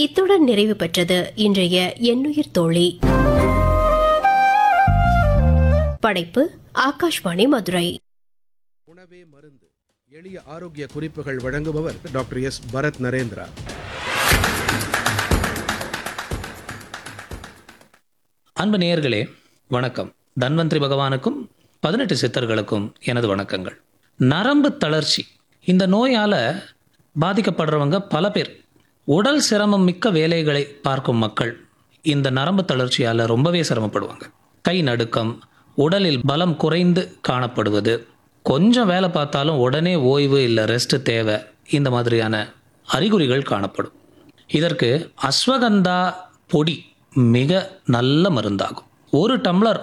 இத்துடன் நிறைவு பெற்றது இன்றைய எண்ணுயிர் தோழி படைப்பு ஆகாஷ்வாணி மதுரை உணவே மருந்து எளிய ஆரோக்கிய குறிப்புகள் வழங்குபவர் டாக்டர் எஸ் பரத் நரேந்திரா அன்பு நேயர்களே வணக்கம் தன்வந்திரி பகவானுக்கும் பதினெட்டு சித்தர்களுக்கும் எனது வணக்கங்கள் நரம்பு தளர்ச்சி இந்த நோயால் பாதிக்கப்படுறவங்க பல பேர் உடல் சிரமம் மிக்க வேலைகளை பார்க்கும் மக்கள் இந்த நரம்பு தளர்ச்சியால் ரொம்பவே சிரமப்படுவாங்க கை நடுக்கம் உடலில் பலம் குறைந்து காணப்படுவது கொஞ்சம் வேலை பார்த்தாலும் உடனே ஓய்வு இல்லை ரெஸ்ட் தேவை இந்த மாதிரியான அறிகுறிகள் காணப்படும் இதற்கு அஸ்வகந்தா பொடி மிக நல்ல மருந்தாகும் ஒரு டம்ளர்